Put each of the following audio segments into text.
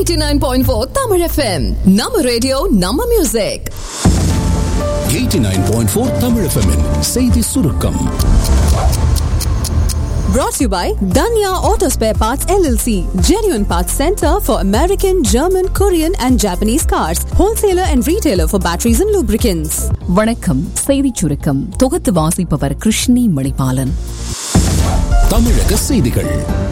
89.4 Tamil FM. நம்ம radio நம்ம music 89.4 Tamil FM -இன் செய்தி சுருக்கம் brought to you by Danya Auto Spare Parts LLC, genuine parts center for American, German, Korean and Japanese cars, wholesaler and retailer for batteries and lubricants. வணக்கம் செய்திச் சுருக்கம் தொகுத்து வாசிப்பவர் கிருஷ்ணி மணிபாலன் தமிழக செய்திகள்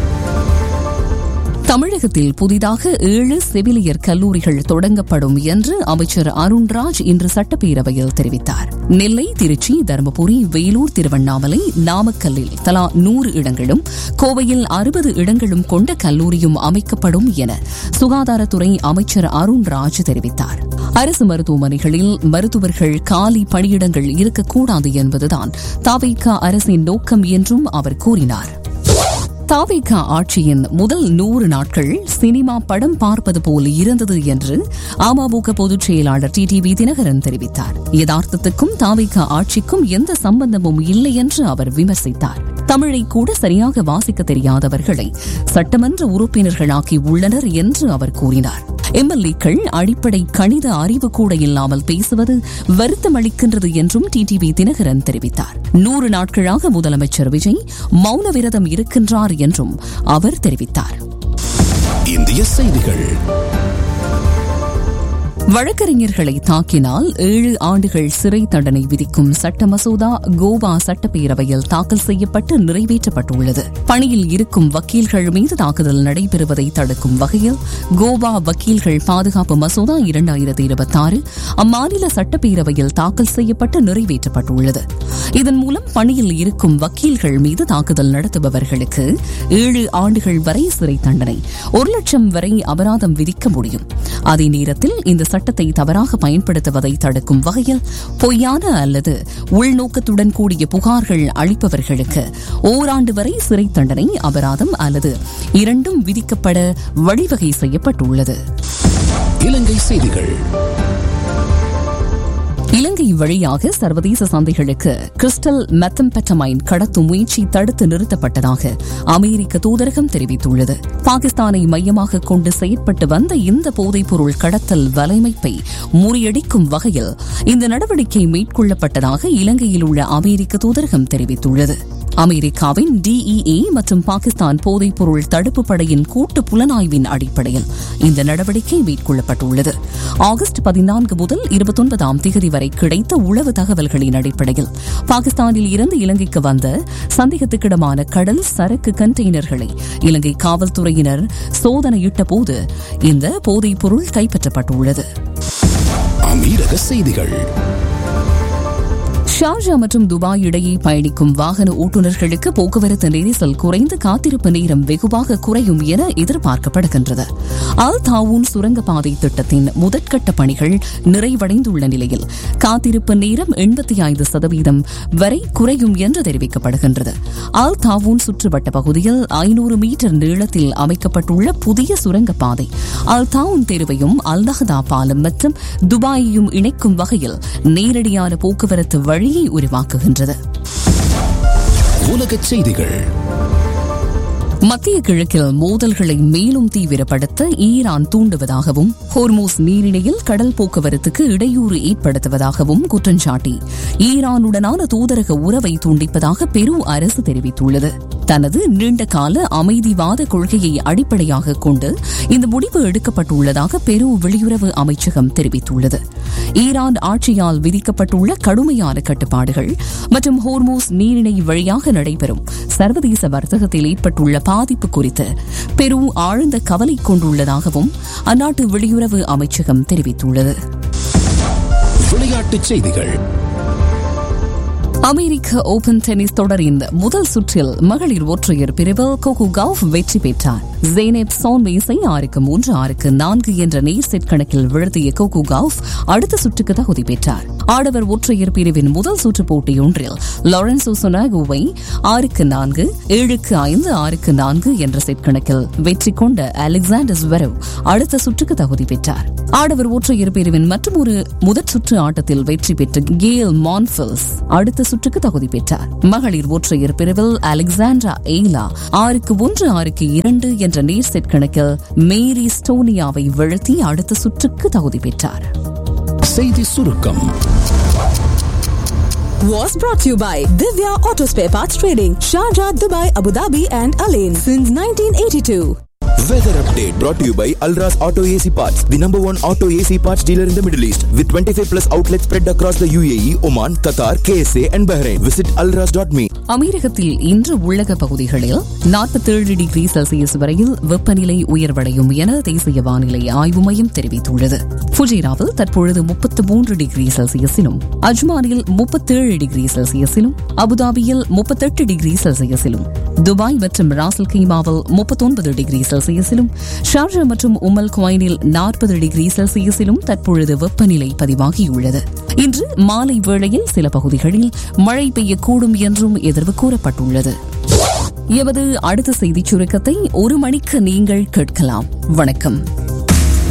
தமிழகத்தில் புதிதாக ஏழு செவிலியர் கல்லூரிகள் தொடங்கப்படும் என்று அமைச்சர் அருண்ராஜ் இன்று சட்டப்பேரவையில் தெரிவித்தார் நெல்லை திருச்சி தருமபுரி வேலூர் திருவண்ணாமலை நாமக்கல்லில் தலா நூறு இடங்களும் கோவையில் அறுபது இடங்களும் கொண்ட கல்லூரியும் அமைக்கப்படும் என சுகாதாரத்துறை அமைச்சர் அருண்ராஜ் தெரிவித்தார் அரசு மருத்துவமனைகளில் மருத்துவர்கள் காலி பணியிடங்கள் இருக்கக்கூடாது என்பதுதான் தாவேகா அரசின் நோக்கம் என்றும் அவர் கூறினார் தாவேகா ஆட்சியின் முதல் நூறு நாட்கள் சினிமா படம் பார்ப்பது போல் இருந்தது என்று அமமுக பொதுச் செயலாளர் டி டிவி தினகரன் தெரிவித்தார் யதார்த்தத்துக்கும் தாவேகா ஆட்சிக்கும் எந்த சம்பந்தமும் இல்லை என்று அவர் விமர்சித்தார் தமிழை கூட சரியாக வாசிக்க தெரியாதவர்களை சட்டமன்ற உறுப்பினர்களாக்கி உள்ளனர் என்று அவர் கூறினார் எம்எல்ஏக்கள் அடிப்படை கணித அறிவு கூட இல்லாமல் பேசுவது வருத்தம் அளிக்கின்றது என்றும் டிடிவி தினகரன் தெரிவித்தார் நூறு நாட்களாக முதலமைச்சர் விஜய் மௌன விரதம் இருக்கின்றார் என்றும் அவர் தெரிவித்தார் இந்திய செய்திகள் வழக்கறிஞர்களை தாக்கினால் ஏழு ஆண்டுகள் சிறை தண்டனை விதிக்கும் சட்ட மசோதா கோவா சட்டப்பேரவையில் தாக்கல் செய்யப்பட்டு நிறைவேற்றப்பட்டுள்ளது பணியில் இருக்கும் வக்கீல்கள் மீது தாக்குதல் நடைபெறுவதை தடுக்கும் வகையில் கோவா வக்கீல்கள் பாதுகாப்பு மசோதா இரண்டாயிரத்தி இருபத்தாறு அம்மாநில சட்டப்பேரவையில் தாக்கல் செய்யப்பட்டு நிறைவேற்றப்பட்டுள்ளது இதன் மூலம் பணியில் இருக்கும் வக்கீல்கள் மீது தாக்குதல் நடத்துபவர்களுக்கு ஏழு ஆண்டுகள் வரை சிறை தண்டனை ஒரு லட்சம் வரை அபராதம் விதிக்க முடியும் அதே நேரத்தில் இந்த சட்டத்தை தவறாக பயன்படுத்துவதை தடுக்கும் வகையில் பொய்யான அல்லது உள்நோக்கத்துடன் கூடிய புகார்கள் அளிப்பவர்களுக்கு ஓராண்டு வரை சிறை தண்டனை அபராதம் அல்லது இரண்டும் விதிக்கப்பட வழிவகை செய்யப்பட்டுள்ளது இலங்கை செய்திகள் இலங்கை வழியாக சர்வதேச சந்தைகளுக்கு கிறிஸ்டல் மெத்தம்பெட்டமைன் கடத்தும் முயற்சி தடுத்து நிறுத்தப்பட்டதாக அமெரிக்க தூதரகம் தெரிவித்துள்ளது பாகிஸ்தானை மையமாக கொண்டு செயற்பட்டு வந்த இந்த போதைப்பொருள் கடத்தல் வலைமைப்பை முறியடிக்கும் வகையில் இந்த நடவடிக்கை மேற்கொள்ளப்பட்டதாக இலங்கையில் உள்ள அமெரிக்க தூதரகம் தெரிவித்துள்ளது அமெரிக்காவின் டிஇஏ மற்றும் பாகிஸ்தான் போதைப்பொருள் தடுப்பு படையின் கூட்டு புலனாய்வின் அடிப்படையில் இந்த நடவடிக்கை மேற்கொள்ளப்பட்டுள்ளது ஆகஸ்ட் பதினான்கு முதல் இருபத்தொன்பதாம் தேதி வரை கிடைத்த உளவு தகவல்களின் அடிப்படையில் பாகிஸ்தானில் இருந்து இலங்கைக்கு வந்த சந்தேகத்துக்கிடமான கடல் சரக்கு கண்டெய்னர்களை இலங்கை காவல்துறையினர் சோதனையிட்ட போது இந்த போதைப்பொருள் கைப்பற்றப்பட்டுள்ளது அமீரக செய்திகள் ஷார்ஜா மற்றும் துபாய் இடையே பயணிக்கும் வாகன ஓட்டுநர்களுக்கு போக்குவரத்து நெரிசல் குறைந்து காத்திருப்பு நேரம் வெகுவாக குறையும் என எதிர்பார்க்கப்படுகின்றது அல் தாவூன் சுரங்கப்பாதை திட்டத்தின் முதற்கட்ட பணிகள் நிறைவடைந்துள்ள நிலையில் காத்திருப்பு நேரம் எண்பத்தி ஐந்து சதவீதம் வரை குறையும் என்று தெரிவிக்கப்படுகின்றது அல் தாவூன் சுற்றுவட்ட பகுதியில் ஐநூறு மீட்டர் நீளத்தில் அமைக்கப்பட்டுள்ள புதிய சுரங்கப்பாதை அல் தாவூன் தெருவையும் அல்தஹதா பாலம் மற்றும் துபாயையும் இணைக்கும் வகையில் நேரடியான போக்குவரத்து வழியை உருவாக்குகின்றது உலக செய்திகள் மத்திய கிழக்கில் மோதல்களை மேலும் தீவிரப்படுத்த ஈரான் தூண்டுவதாகவும் ஹோர்மோஸ் நீரிணையில் கடல் போக்குவரத்துக்கு இடையூறு ஏற்படுத்துவதாகவும் குற்றஞ்சாட்டி ஈரானுடனான தூதரக உறவை துண்டிப்பதாக பெரு அரசு தெரிவித்துள்ளது தனது நீண்டகால அமைதிவாத கொள்கையை அடிப்படையாக கொண்டு இந்த முடிவு எடுக்கப்பட்டுள்ளதாக பெரு வெளியுறவு அமைச்சகம் தெரிவித்துள்ளது ஈரான் ஆட்சியால் விதிக்கப்பட்டுள்ள கடுமையான கட்டுப்பாடுகள் மற்றும் ஹோர்மோஸ் நீரிணை வழியாக நடைபெறும் சர்வதேச வர்த்தகத்தில் ஏற்பட்டுள்ள பாதிப்பு குறித்து பெரு ஆழ்ந்த கவலை கொண்டுள்ளதாகவும் அந்நாட்டு வெளியுறவு அமைச்சகம் தெரிவித்துள்ளது விளையாட்டுச் செய்திகள் அமெரிக்க ஓபன் டென்னிஸ் தொடரின் முதல் சுற்றில் மகளிர் ஒற்றையர் பிரிவில் கோகு கவுஃப் வெற்றி பெற்றார் ஜெய்னப் சோன்மேஸை ஆறுக்கு மூன்று ஆறுக்கு நான்கு என்ற நேர் செட் கணக்கில் வீழ்த்திய கோகு கவுஃப் அடுத்த சுற்றுக்கு தகுதி பெற்றார் ஆடவர் ஒற்றையர் பிரிவின் முதல் சுற்று போட்டியொன்றில் லாரன்சோ சொனாகோவை ஆறுக்கு நான்கு ஏழுக்கு ஐந்து ஆறுக்கு நான்கு என்ற செட் கணக்கில் வெற்றி கொண்ட அலெக்சாண்டர் ஸ்வெரவ் அடுத்த சுற்றுக்கு தகுதி பெற்றார் ஆடவர் ஒற்றையர் பிரிவின் மற்றொரு முதற் சுற்று ஆட்டத்தில் வெற்றி பெற்ற கேல் மான்ஃபில்ஸ் அடுத்த சுற்றுக்கு தகுதி பெற்றார் மகளிர் ஒற்றையர் பிரிவில் அலெக்சாண்ட்ரா எய்லா ஆறுக்கு ஒன்று ஆறுக்கு இரண்டு என்ற நேர் செட் கணக்கில் மேரி ஸ்டோனியாவை வீழ்த்தி அடுத்த சுற்றுக்கு தகுதி பெற்றார் செய்தி சுருக்கம் Was brought to you by Divya Auto Spare Parts Trading, Sharjah, Dubai, Abu Dhabi, and Alain since 1982. Weather update brought to you by Alras Auto AC Parts, the number one auto AC parts dealer in the Middle East, with 25 plus outlets spread across the UAE, Oman, Qatar, KSA, and Bahrain. Visit alras.me. அமீரகத்தில் இன்று உள்ளக பகுதிகளில் நாற்பத்தேழு degree Celsius வரையில் வெப்பநிலை உயர்வடையும் என தேசிய வானிலை ஆய்வு மையம் தெரிவித்துள்ளது ஃபுஜிராவில் தற்பொழுது முப்பத்து மூன்று டிகிரி செல்சியஸிலும் அஜ்மானில் முப்பத்தேழு டிகிரி செல்சியஸிலும் அபுதாபியில் முப்பத்தெட்டு டிகிரி செல்சியஸிலும் துபாய் மற்றும் ராசல் கீமாவில் முப்பத்தொன்பது டிகிரி செல்சியஸிலும் ஷார்ஜா மற்றும் உமல் குவைனில் நாற்பது டிகிரி செல்சியஸிலும் தற்பொழுது வெப்பநிலை பதிவாகியுள்ளது இன்று மாலை வேளையில் சில பகுதிகளில் மழை பெய்யக்கூடும் என்றும் எதிர்வு கூறப்பட்டுள்ளது எமது அடுத்த செய்திச் சுருக்கத்தை ஒரு மணிக்கு நீங்கள் கேட்கலாம் வணக்கம்